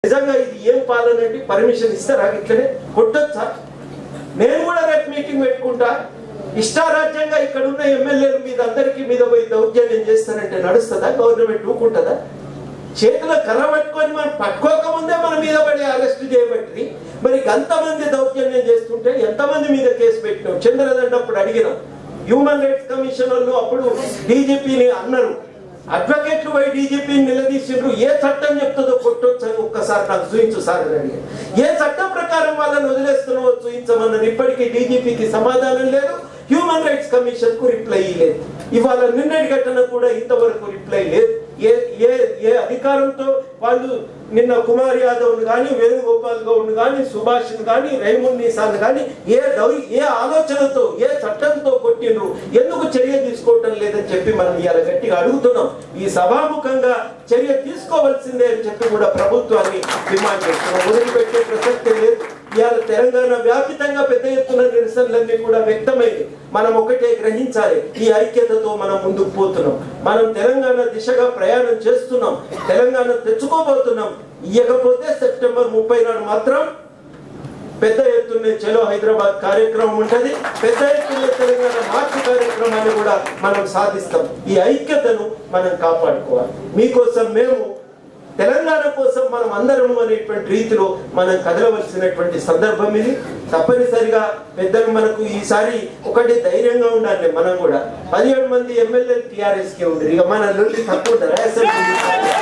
నిజంగా ఇది ఏం పాలన అంటే పర్మిషన్ ఇస్తారా ఇట్లనే కొట్టొచ్చా నేను కూడా రేపు మీటింగ్ పెట్టుకుంటా ఇష్టారాజ్యంగా ఇక్కడ ఉన్న ఎమ్మెల్యేల మీద అందరికీ మీద పోయి దౌర్జన్యం చేస్తానంటే నడుస్తుందా గవర్నమెంట్ ఊకుంటుందా చేతిలో కర్ర పట్టుకొని మనం పట్టుకోకముందే మన మీద పడి అరెస్ట్ చేయబట్టింది మరి అంతమంది దౌర్జన్యం చేస్తుంటే ఎంతమంది మీద కేసు పెట్టినాం చంద్రదండ అప్పుడు అడిగినాం హ్యూమన్ రైట్స్ కమిషన్ వాళ్ళు అప్పుడు డీజీపీని అన్నారు అడ్వకేట్లు పోయి డీజీపీని నిలదీసిండ్రు ఏ చట్టం చెప్తుందో కొట్టొచ్చు అని ఒక్కసారి నాకు చూయించు సార్ అని అడిగాను. ఏ చట్టం ప్రకారం వాళ్ళని వదిలేస్తున్నావో చూయించమన్నది ఇప్పటికీ డీజీపీకి సమాధానం లేదు హ్యూమన్ రైట్స్ కమిషన్ కు రిప్లై లేదు ఇవాళ నిన్నటి ఘటన కూడా ఇంతవరకు రిప్లై లేదు ఏ ఏ ఏ అధికారంతో వాళ్ళు నిన్న కుమార్ యాదవ్ కానీ వేణుగోపాల్ గౌడ్ కానీ సుభాష్ కానీ రైమున్ నిసాన్ కానీ ఏ దౌ ఏ ఆలోచనతో ఏ చట్టంతో కొట్టిండ్రు ఎందుకు చర్య తీసుకోవటం లేదని చెప్పి మనం ఇవాళ గట్టిగా అడుగుతున్నాం ఈ సభాముఖంగా చర్య తీసుకోవాల్సిందే అని చెప్పి కూడా ప్రభుత్వాన్ని డిమాండ్ చేస్తున్నాం వదిలిపెట్టే ప్రసక్తి లేదు ఇవాళ తెలంగాణ వ్యాపితంగా పెద్ద ఎత్తున నిరసనలన్నీ కూడా వ్యక్తమైంది మనం ఒకటే గ్రహించాలి ఈ ఐక్యతతో మనం ముందుకు పోతున్నాం మనం తెలంగాణ దిశగా ప్రయాణం చేస్తున్నాం తెలంగాణ తెచ్చుకోబోతున్నాం ఇయ్యకపోతే సెప్టెంబర్ ముప్పై నాడు మాత్రం పెద్ద ఎత్తున చలో హైదరాబాద్ కార్యక్రమం ఉంటది పెద్ద ఎత్తున తెలంగాణ మార్పు కార్యక్రమాన్ని కూడా మనం సాధిస్తాం ఈ ఐక్యతను మనం కాపాడుకోవాలి మీకోసం మేము తెలంగాణ కోసం మనం అందరం అనేటువంటి రీతిలో మనం కదలవలసినటువంటి సందర్భం ఇది తప్పనిసరిగా పెద్దలు మనకు ఈసారి ఒకటి ధైర్యంగా ఉండాలి మనం కూడా పదిహేడు మంది ఎమ్మెల్యేలు టీఆర్ఎస్ కి ఉంది ఇక మన నుండి తక్కువ ఉంటారా అసెంబ్లీ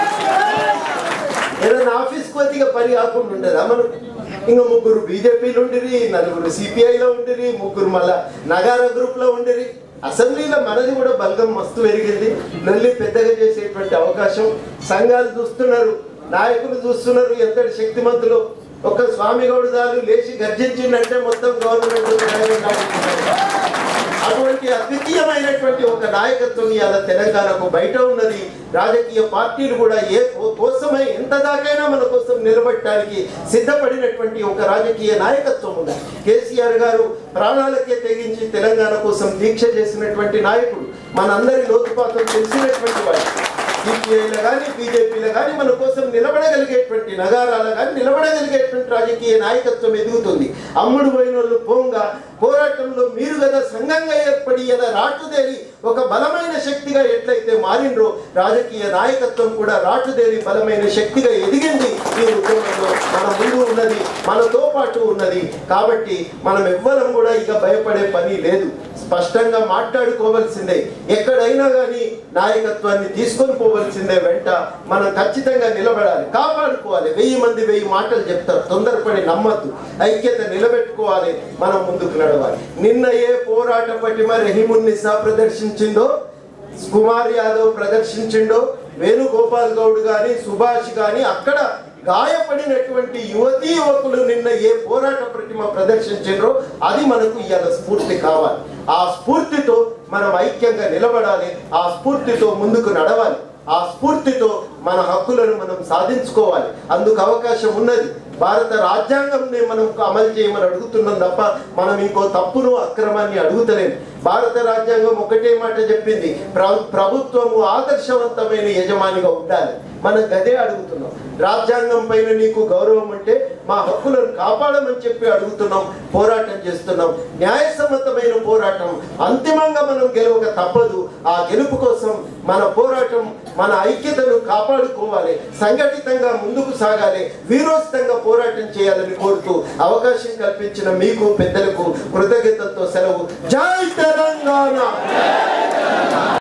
ఏదైనా ఆఫీస్ కొద్దిగా పని కాకుండా ఉండదా మనం ఇంకా ముగ్గురు బీజేపీలు ఉండిరి నలుగురు సిపిఐలో ఉండిరి ముగ్గురు మళ్ళా నగార గ్రూప్ లో ఉండిరి అసెంబ్లీలో మనది కూడా బలగం మస్తు పెరిగింది నల్లి పెద్దగా చేసేటువంటి అవకాశం సంఘాలు చూస్తున్నారు నాయకులు చూస్తున్నారు ఎంతటి శక్తిమంతులు ఒక స్వామి గౌడు దాలు లేచి గర్జించిందంటే మొత్తం గవర్నమెంట్ అటువంటి అద్వితీయమైనటువంటి ఒక నాయకత్వం ఇవాళ తెలంగాణకు బయట ఉన్నది రాజకీయ పార్టీలు కూడా ఏ కో- కోసమై ఎంత దాకైనా మన కోసం నిలబడటానికి సిద్ధపడినటువంటి ఒక రాజకీయ నాయకత్వం ఉంది కేసీఆర్ గారు ప్రాణాలకే తెగించి తెలంగాణ కోసం దీక్ష చేసినటువంటి నాయకుడు మనందరి లోతుపాతం తెలిసినటువంటి వాడు సిపిఐలో కానీ బీజేపీలో కానీ మన కోసం నిలబడగలిగేటువంటి నగారాల కానీ నిలబడగలిగేటువంటి రాజకీయ నాయకత్వం ఎదుగుతుంది అమ్ముడు పోయిన వాళ్ళు పోంగా పోరాటంలో మీరు కదా సంఘంగా ఏర్పడి కదా రాటుదేరి ఒక బలమైన శక్తిగా ఎట్లయితే మారిండ్రో రాజకీయ నాయకత్వం కూడా రాటుదేరి బలమైన శక్తిగా ఎదిగింది ఈ ఉద్యమంలో మన ముందు ఉన్నది మనతో పాటు ఉన్నది కాబట్టి మనం ఎవ్వరం కూడా ఇక భయపడే పని లేదు స్పష్టంగా మాట్లాడుకోవాల్సిందే ఎక్కడైనా కానీ నాయకత్వాన్ని తీసుకొని పోవలసిందే వెంట మనం ఖచ్చితంగా నిలబడాలి కాపాడుకోవాలి వెయ్యి మంది వెయ్యి మాటలు చెప్తారు తొందరపడి నమ్మద్దు ఐక్యత నిలబెట్టుకోవాలి మనం ముందుకు నడవాలి నిన్న ఏ పోరాట పటిమ రహీమున్నిసా ప్రదర్శించిందో కుమార్ యాదవ్ ప్రదర్శించిండో వేణుగోపాల్ గౌడ్ గాని సుభాష్ గాని అక్కడ గాయపడినటువంటి యువతీ యువకులు నిన్న ఏ పోరాట ప్రతిమ ప్రదర్శించారో అది మనకు ఇవాళ స్ఫూర్తి కావాలి ఆ స్ఫూర్తితో మనం ఐక్యంగా నిలబడాలి ఆ స్ఫూర్తితో ముందుకు నడవాలి ఆ స్ఫూర్తితో మన హక్కులను మనం సాధించుకోవాలి అందుకు అవకాశం ఉన్నది భారత రాజ్యాంగంని మనం అమలు చేయమని అడుగుతున్నాం తప్ప మనం ఇంకో తప్పును అక్రమాన్ని అడుగుతలేము భారత రాజ్యాంగం ఒకటే మాట చెప్పింది ప్ర- ప్రభుత్వము ఆదర్శవంతమైన యజమానిగా ఉండాలి మనం గదే అడుగుతున్నాం రాజ్యాంగం పైన నీకు గౌరవం అంటే మా హక్కులను కాపాడమని చెప్పి అడుగుతున్నాం పోరాటం చేస్తున్నాం న్యాయసమ్మతమైన పోరాటం అంతిమంగా మనం గెలవక తప్పదు ఆ గెలుపు కోసం మన పోరాటం మన ఐక్యతను కాపాడుకోవాలి సంఘటితంగా ముందుకు సాగాలి వీరోచితంగా పోరాటం చేయాలని కోరుతూ అవకాశం కల్పించిన మీకు పెద్దలకు కృతజ్ఞతతో సెలవు జై తెలంగాణ